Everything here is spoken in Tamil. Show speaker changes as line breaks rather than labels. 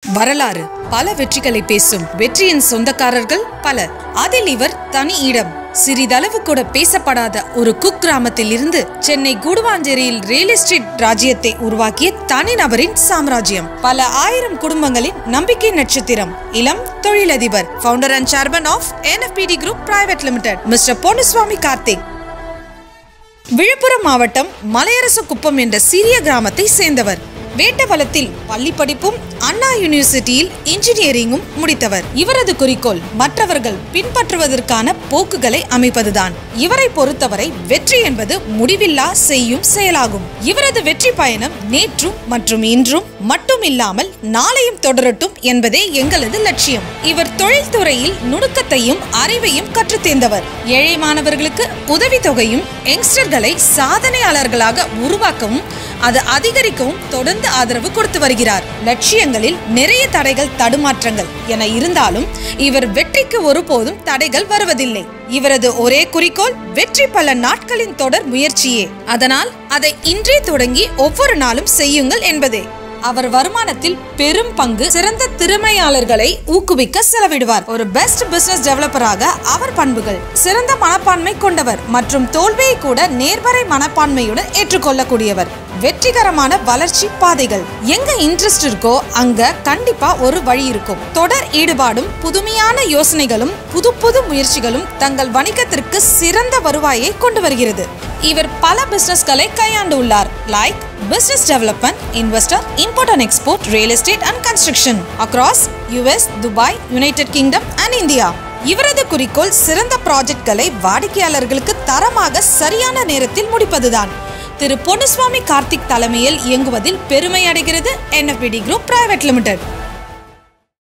வரலாறு பல வெற்றிகளை பேசும் வெற்றியின் சொந்தக்காரர்கள் பலர் அதில் இவர் தனி இடம் சிறிதளவு கூட பேசப்படாத ஒரு குக்கிராமத்தில் இருந்து சென்னை கூடுவாஞ்சேரியில் ரியல் எஸ்டேட் ராஜ்யத்தை உருவாக்கிய தனிநபரின் சாம்ராஜ்யம் பல ஆயிரம் குடும்பங்களின் நம்பிக்கை நட்சத்திரம் இளம் தொழிலதிபர் founder and chairman of NFT group private limited mister Ponnuswamy Karthik Villupuram மாவட்டம் மலையரசு குப்பம் என்ற சிறிய கிராமத்தை சேர்ந்தவர் வேட்டவலத்தில் பள்ளி படிப்பும் அண்ணா யூனிவர்சிட்டியில் இன்ஜினியரிங்கும் முடித்தவர் இவரது குறிக்கோள் மற்றவர்கள் பின்பற்றுவதற்கான போக்குகளை அமைப்பதுதான் இவரை பொறுத்தவரை வெற்றி என்பது முடிவில்லா செய்யும் செயலாகும் இவரது வெற்றி பயணம் நேற்றும் மற்றும் இன்றும் மட்டும் இல்லாமல் நாளையும் தொடரட்டும் என்பதே எங்களது லட்சியம் இவர் தொழில்துறையில் நுணுக்கத்தையும் அறிவையும் கற்றுத் தேர்ந்தவர் ஏழை மாணவர்களுக்கு உதவித்தொகையும் யங்ஸ்டர்களை சாதனையாளர்களாக உருவாக்கவும் அது அதிகரிக்கவும் தொடர்ந்து ஆதரவு கொடுத்து வருகிறார் லட்சியங்களில் நிறைய தடைகள் தடுமாற்றங்கள் என இருந்தாலும் இவர் வெற்றிக்கு ஒருபோதும் தடைகள் வருவதில்லை இவரது ஒரே குறிக்கோள் வெற்றி பல நாட்களின் தொடர் முயற்சியே அதனால் அதை இன்றே தொடங்கி ஒவ்வொரு நாளும் செய்யுங்கள் என்பதே அவர் வருமானத்தில் பெரும் பங்கு சிறந்த திறமையாளர்களை ஊக்குவிக்க செலவிடுவார் ஒரு பெஸ்ட் பிசினஸ் டெவலப்பராக அவர் பண்புகள் சிறந்த மனப்பான்மை கொண்டவர் மற்றும் தோல்வியை கூட நேர்மறை மனப்பான்மையுடன் ஏற்றுக்கொள்ளக்கூடியவர் வெற்றிகரமான வளர்ச்சி பாதைகள் எங்க இன்ட்ரெஸ்ட் இருக்கோ அங்க கண்டிப்பா ஒரு வழி இருக்கும் தொடர் ஈடுபாடும் புதுமையான யோசனைகளும் புது புது முயற்சிகளும் தங்கள் வணிகத்திற்கு சிறந்த வருவாயை கொண்டு வருகிறது இவர் பல பிசினஸ்களை கையாண்டு உள்ளார் like business development investor import and export real estate and construction across US Dubai United Kingdom and India இவரது குறிக்கோள் சிறந்த ப்ராஜெக்ட்களை வாடிக்கையாளர்களுக்கு தரமாக சரியான நேரத்தில் முடிப்பதுதான் திரு பொன்னுசுவாமி கார்த்திக் தலைமையில் இயங்குவதில் பெருமை அடைகிறது என்எஃபிடி குரூப் பிரைவேட் லிமிடெட்